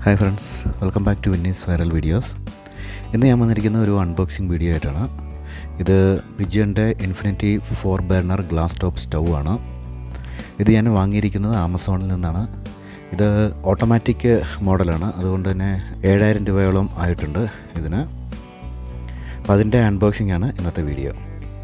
hi friends welcome back to Vinni's viral videos ഇന്ന് ഞാൻ വന്നിരിക്കുന്ന ഒരു അൺബോക്സിങ് വീഡിയോ ആയിട്ടാണ് ഇത് പിജിയൻ്റെ infinity four burner glass top stove ആണ് ഇത് ഞാൻ വാങ്ങിയിരിക്കുന്നത് ആമസോണിൽ നിന്നാണ് ഇത് ഓട്ടോമാറ്റിക് മോഡലാണ് അതുകൊണ്ട് തന്നെ ഏഴായിരം രൂപയോളം ആയിട്ടുണ്ട് ഇതിന് അപ്പോൾ അതിൻ്റെ അൺബോക്സിംഗ് ആണ് ഇന്നത്തെ വീഡിയോ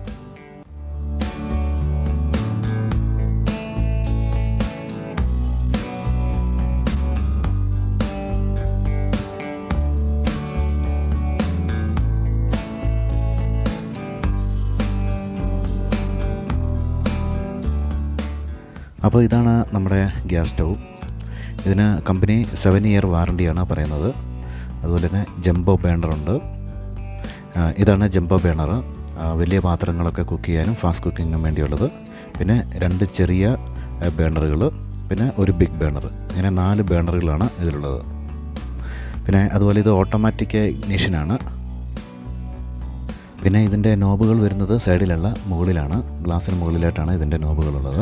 അപ്പോൾ ഇതാണ് നമ്മുടെ ഗ്യാസ് സ്റ്റൗ ഇതിന് കമ്പനി സെവൻ ഇയർ വാറണ്ടിയാണ് പറയുന്നത് അതുപോലെ തന്നെ ജംബോ ബേണറുണ്ട് ഇതാണ് ജംബോ ബേണർ വലിയ പാത്രങ്ങളൊക്കെ കുക്ക് ചെയ്യാനും ഫാസ്റ്റ് കുക്കിങ്ങിനും വേണ്ടിയുള്ളത് പിന്നെ രണ്ട് ചെറിയ ബേണറുകൾ പിന്നെ ഒരു ബിഗ് ബേണർ ഇങ്ങനെ നാല് ബേണറുകളാണ് ഇതിലുള്ളത് പിന്നെ അതുപോലെ ഇത് ഓട്ടോമാറ്റിക് ഇഗ്നീഷനാണ് പിന്നെ ഇതിൻ്റെ നോബുകൾ വരുന്നത് സൈഡിലല്ല മുകളിലാണ് ഗ്ലാസ്സിന് മുകളിലായിട്ടാണ് ഇതിൻ്റെ നോബുകളുള്ളത്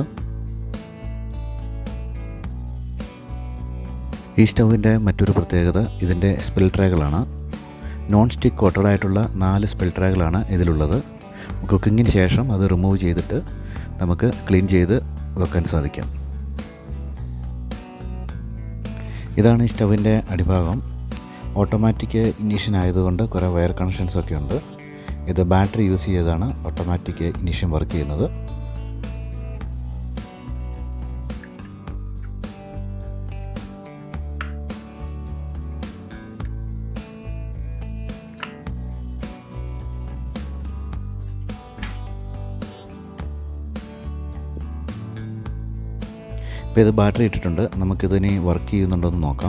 ഈ സ്റ്റൗവിൻ്റെ മറ്റൊരു പ്രത്യേകത ഇതിൻ്റെ സ്പിൽ ട്രേകളാണ് നോൺ സ്റ്റിക്ക് കോട്ടഡ് ആയിട്ടുള്ള നാല് സ്പിൽ ട്രേകളാണ് ഇതിലുള്ളത് കുക്കിങ്ങിന് ശേഷം അത് റിമൂവ് ചെയ്തിട്ട് നമുക്ക് ക്ലീൻ ചെയ്ത് വെക്കാൻ സാധിക്കും ഇതാണ് ഈ സ്റ്റൗവിൻ്റെ അടിഭാഗം ഓട്ടോമാറ്റിക് ഇനീഷ്യൻ ആയതുകൊണ്ട് കുറേ വയർ കണക്ഷൻസ് ഒക്കെ ഉണ്ട് ഇത് ബാറ്ററി യൂസ് ചെയ്താണ് ഓട്ടോമാറ്റിക് ഇനീഷ്യൻ വർക്ക് ചെയ്യുന്നത് ഇപ്പോൾ ഇത് ബാറ്ററി ഇട്ടിട്ടുണ്ട് നമുക്കിതിനി വർക്ക് ചെയ്യുന്നുണ്ടോ എന്ന് നോക്കാം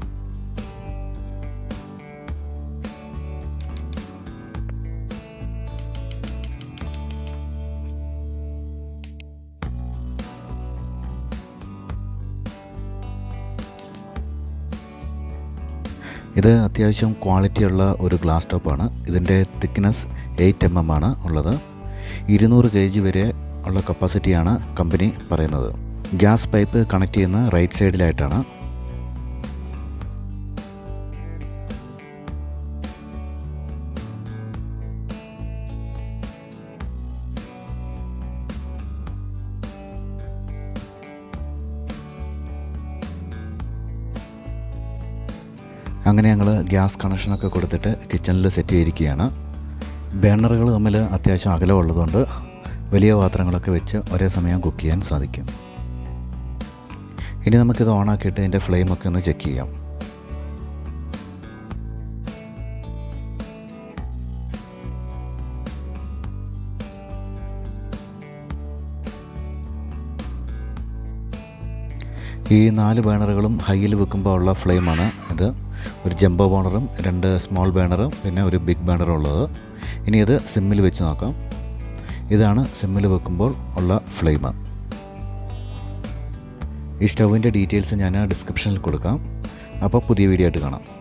ഇത് അത്യാവശ്യം ക്വാളിറ്റിയുള്ള ഒരു ഗ്ലാസ് ടോപ്പാണ് ഇതിൻ്റെ തിക്നെസ് എയ്റ്റ് എം എം ആണ് ഉള്ളത് ഇരുന്നൂറ് കെ ജി വരെ ഉള്ള കപ്പാസിറ്റിയാണ് കമ്പനി പറയുന്നത് ഗ്യാസ് പൈപ്പ് കണക്ട് ചെയ്യുന്ന റൈറ്റ് സൈഡിലായിട്ടാണ് അങ്ങനെ ഞങ്ങൾ ഗ്യാസ് കണക്ഷനൊക്കെ കൊടുത്തിട്ട് കിച്ചണിൽ സെറ്റ് ചെയ്തിരിക്കുകയാണ് ബേണറുകൾ തമ്മിൽ അത്യാവശ്യം അകലമുള്ളതുകൊണ്ട് വലിയ പാത്രങ്ങളൊക്കെ വെച്ച് ഒരേ സമയം കുക്ക് ചെയ്യാൻ സാധിക്കും ഇനി നമുക്കിത് ഓണാക്കിയിട്ട് ഇതിൻ്റെ ഫ്ലെയിമൊക്കെ ഒന്ന് ചെക്ക് ചെയ്യാം ഈ നാല് ബേണറുകളും ഹൈയിൽ വെക്കുമ്പോൾ ഉള്ള ഫ്ലെയിമാണ് ഇത് ഒരു ജംബോ ബേണറും രണ്ട് സ്മോൾ ബേണറും പിന്നെ ഒരു ബിഗ് ബേണറും ഉള്ളത് ഇനി ഇത് സിമ്മിൽ വെച്ച് നോക്കാം ഇതാണ് സിമ്മിൽ വെക്കുമ്പോൾ ഉള്ള ഫ്ലെയിം ഈ സ്റ്റൗവിൻ്റെ ഡീറ്റെയിൽസ് ഞാൻ ഡിസ്ക്രിപ്ഷനിൽ കൊടുക്കാം അപ്പോൾ പുതിയ വീഡിയോ ആയിട്ട് കാണാം